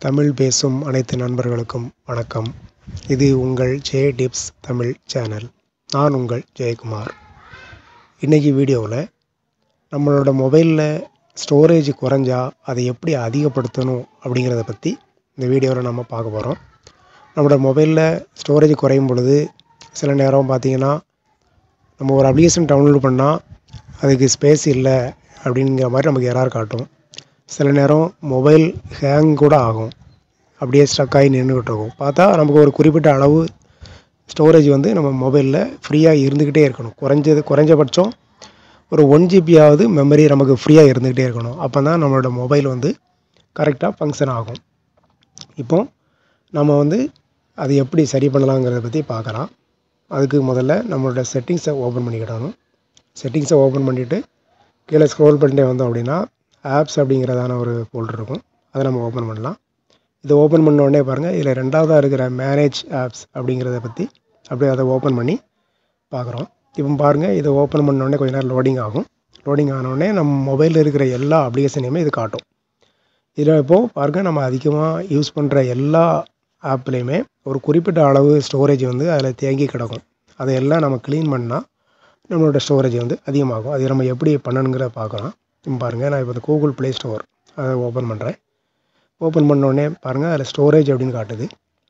தமிழ் பேசும் அனைத்து நண்பர்களுக்கும் வணக்கம் இது உங்கள் ஜே டிப்ஸ் தமிழ் சேனல் நான் உங்கள் ஜெயக்குமார் இன்றைக்கி வீடியோவில் நம்மளோட மொபைலில் ஸ்டோரேஜ் குறைஞ்சா அதை எப்படி அதிகப்படுத்தணும் அப்படிங்கிறத பற்றி இந்த வீடியோவில் நம்ம பார்க்க போகிறோம் நம்மளோட மொபைலில் ஸ்டோரேஜ் குறையும் பொழுது சில நேரம் பார்த்திங்கன்னா நம்ம ஒரு அப்ளிகேஷன் டவுன்லோட் பண்ணால் அதுக்கு ஸ்பேஸ் இல்லை அப்படிங்கிற மாதிரி நமக்கு எரர் காட்டும் சில நேரம் மொபைல் ஹேங் கூட ஆகும் அப்படியே ஸ்டக் ஆகி நின்றுக்கிட்டு இருக்கும் பார்த்தா நமக்கு ஒரு குறிப்பிட்ட அளவு ஸ்டோரேஜ் வந்து நம்ம மொபைலில் ஃப்ரீயாக இருந்துக்கிட்டே இருக்கணும் குறைஞ்சது குறைஞ்சபட்சம் ஒரு ஒன் ஜிபியாவது மெமரி நமக்கு ஃப்ரீயாக இருந்துக்கிட்டே இருக்கணும் அப்போ தான் நம்மளோட மொபைல் வந்து கரெக்டாக ஃபங்க்ஷன் ஆகும் இப்போ நம்ம வந்து அது எப்படி சரி பண்ணலாங்கிறத பற்றி பார்க்கலாம் அதுக்கு முதல்ல நம்மளோட செட்டிங்ஸை ஓப்பன் பண்ணிக்கிடணும் செட்டிங்ஸை ஓப்பன் பண்ணிவிட்டு கீழே ஸ்க்ரோல் பண்ணிட்டே வந்தோம் அப்படின்னா ஆப்ஸ் அப்படிங்கிறதான ஒரு ஃபோல்டர் இருக்கும் அதை நம்ம ஓப்பன் பண்ணலாம் இதை ஓப்பன் பண்ண உடனே பாருங்கள் இதில் ரெண்டாவதாக இருக்கிற மேனேஜ் ஆப்ஸ் அப்படிங்கிறத பற்றி அப்படியே அதை ஓப்பன் பண்ணி பார்க்குறோம் இப்போ பாருங்கள் இதை ஓப்பன் பண்ண உடனே கொஞ்ச நேரம் லோடிங் ஆகும் லோடிங் ஆனவுடனே நம்ம மொபைலில் இருக்கிற எல்லா அப்ளிகேஷனையுமே இது காட்டும் இதில் இப்போது பாருங்கள் நம்ம அதிகமாக யூஸ் பண்ணுற எல்லா ஆப்லேயுமே ஒரு குறிப்பிட்ட அளவு ஸ்டோரேஜ் வந்து அதில் தேங்கி கிடக்கும் அதையெல்லாம் நம்ம க்ளீன் பண்ணால் நம்மளோட ஸ்டோரேஜ் வந்து அதிகமாகும் அதை நம்ம எப்படி பண்ணணுங்கிற பார்க்கலாம் இப்போ பாருங்கள் நான் இப்போ இந்த கூகுள் ப்ளே ஸ்டோர் அதை ஓப்பன் பண்ணுறேன் ஓப்பன் பண்ணோடனே பாருங்கள் அதில் ஸ்டோரேஜ் அப்படின்னு காட்டுது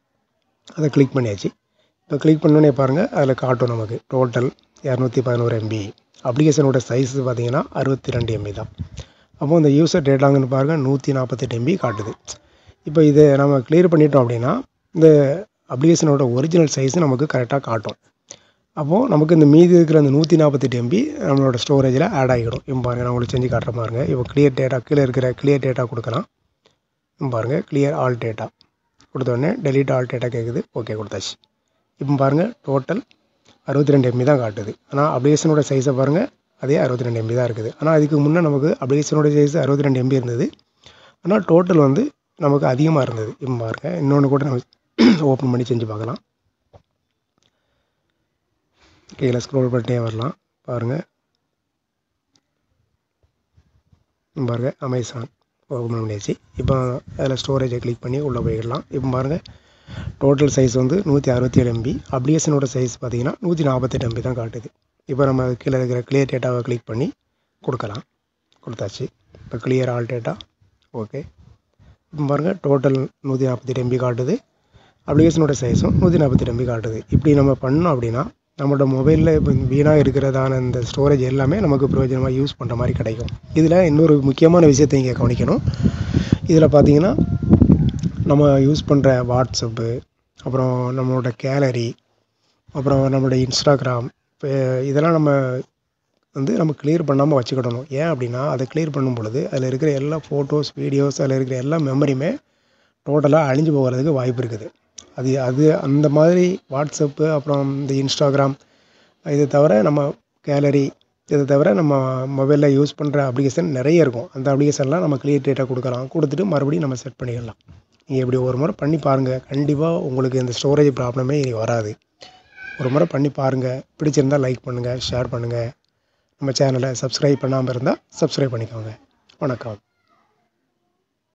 அதை கிளிக் பண்ணியாச்சு இப்போ கிளிக் பண்ணோடனே பாருங்கள் அதில் காட்டும் நமக்கு டோட்டல் இரநூத்தி பதினோரு எம்பி அப்ளிகேஷனோட சைஸ் பார்த்தீங்கன்னா அறுபத்தி ரெண்டு எம்பி தான் அப்போ இந்த யூசர் டேட்டாங்கன்னு பாருங்கள் நூற்றி நாற்பத்தெட்டு எம்பி காட்டுது இப்போ இதை நம்ம கிளியர் பண்ணிட்டோம் அப்படின்னா இந்த அப்ளிகேஷனோட ஒரிஜினல் சைஸ் நமக்கு கரெக்டாக காட்டும் அப்போது நமக்கு இந்த மீதி இருக்கிற அந்த நூற்றி நாற்பத்தெட்டு எம்பி நம்மளோட ஸ்டோரேஜில் ஆட் ஆகிடும் இப்போ பாருங்கள் நான் உங்களுக்கு செஞ்சு காட்டுற பாருங்க இப்போ கிளியர் டேட்டா கீழே இருக்கிற கிளியர் டேட்டா கொடுக்கலாம் இப்போ பாருங்கள் கிளியர் ஆல் டேட்டா கொடுத்தோடனே டெலீட் ஆல் டேட்டா கேட்குது ஓகே கொடுத்தாச்சு இப்போ பாருங்கள் டோட்டல் அறுபத்தி ரெண்டு எம்பி தான் காட்டுது ஆனால் அப்ளிகேஷனோட சைஸை பாருங்கள் அதே அறுபத்தி ரெண்டு எம்பி தான் இருக்குது ஆனால் அதுக்கு முன்னே நமக்கு அப்ளிகேஷனோட சைஸ் அறுபத்தி ரெண்டு எம்பி இருந்தது ஆனால் டோட்டல் வந்து நமக்கு அதிகமாக இருந்தது இப்போ பாருங்கள் இன்னொன்று கூட நம்ம ஓப்பன் பண்ணி செஞ்சு பார்க்கலாம் கீழே ஸ்க்ரோல் பண்ணிட்டே வரலாம் பாருங்கள் பாருங்கள் அமேசான் ஓப்பன் பண்ணியாச்சு இப்போ அதில் ஸ்டோரேஜை கிளிக் பண்ணி உள்ளே போயிடலாம் இப்போ பாருங்கள் டோட்டல் சைஸ் வந்து நூற்றி அறுபத்தி ஏழு எம்பி அப்ளிகேஷனோட சைஸ் பார்த்தீங்கன்னா நூற்றி நாற்பத்தெட்டு எம்பி தான் காட்டுது இப்போ நம்ம கீழே இருக்கிற கிளியர் டேட்டாவை கிளிக் பண்ணி கொடுக்கலாம் கொடுத்தாச்சு இப்போ கிளியர் ஆல் டேட்டா ஓகே இப்போ பாருங்கள் டோட்டல் நூற்றி நாற்பத்தெட்டு எம்பி காட்டுது அப்ளிகேஷனோட சைஸும் நூற்றி நாற்பத்தெட்டு எம்பி காட்டுது இப்படி நம்ம பண்ணோம் அப்படின்னா நம்மளோட மொபைலில் இப்போ வீணாக இருக்கிறதான இந்த ஸ்டோரேஜ் எல்லாமே நமக்கு பிரயோஜனமாக யூஸ் பண்ணுற மாதிரி கிடைக்கும் இதில் இன்னொரு முக்கியமான விஷயத்தை இங்கே கவனிக்கணும் இதில் பார்த்தீங்கன்னா நம்ம யூஸ் பண்ணுற வாட்ஸ்அப்பு அப்புறம் நம்மளோட கேலரி அப்புறம் நம்மளோட இன்ஸ்டாகிராம் இப்போ இதெல்லாம் நம்ம வந்து நம்ம கிளியர் பண்ணாமல் வச்சுக்கிடணும் ஏன் அப்படின்னா அதை கிளியர் பண்ணும் பொழுது அதில் இருக்கிற எல்லா ஃபோட்டோஸ் வீடியோஸ் அதில் இருக்கிற எல்லா மெமரியுமே டோட்டலாக அழிஞ்சு போகிறதுக்கு வாய்ப்பு இருக்குது அது அது அந்த மாதிரி வாட்ஸ்அப்பு அப்புறம் இந்த இன்ஸ்டாகிராம் இதை தவிர நம்ம கேலரி இதை தவிர நம்ம மொபைலில் யூஸ் பண்ணுற அப்ளிகேஷன் நிறைய இருக்கும் அந்த அப்ளிகேஷன்லாம் நம்ம கிளியர் டேட்டா கொடுக்கலாம் கொடுத்துட்டு மறுபடியும் நம்ம செட் பண்ணிக்கலாம் நீங்கள் இப்படி ஒரு முறை பண்ணி பாருங்கள் கண்டிப்பாக உங்களுக்கு இந்த ஸ்டோரேஜ் ப்ராப்ளமே இனி வராது ஒரு முறை பண்ணி பாருங்கள் பிடிச்சிருந்தால் லைக் பண்ணுங்கள் ஷேர் பண்ணுங்கள் நம்ம சேனலை சப்ஸ்கிரைப் பண்ணாமல் இருந்தால் சப்ஸ்கிரைப் பண்ணிக்கோங்க வணக்கம்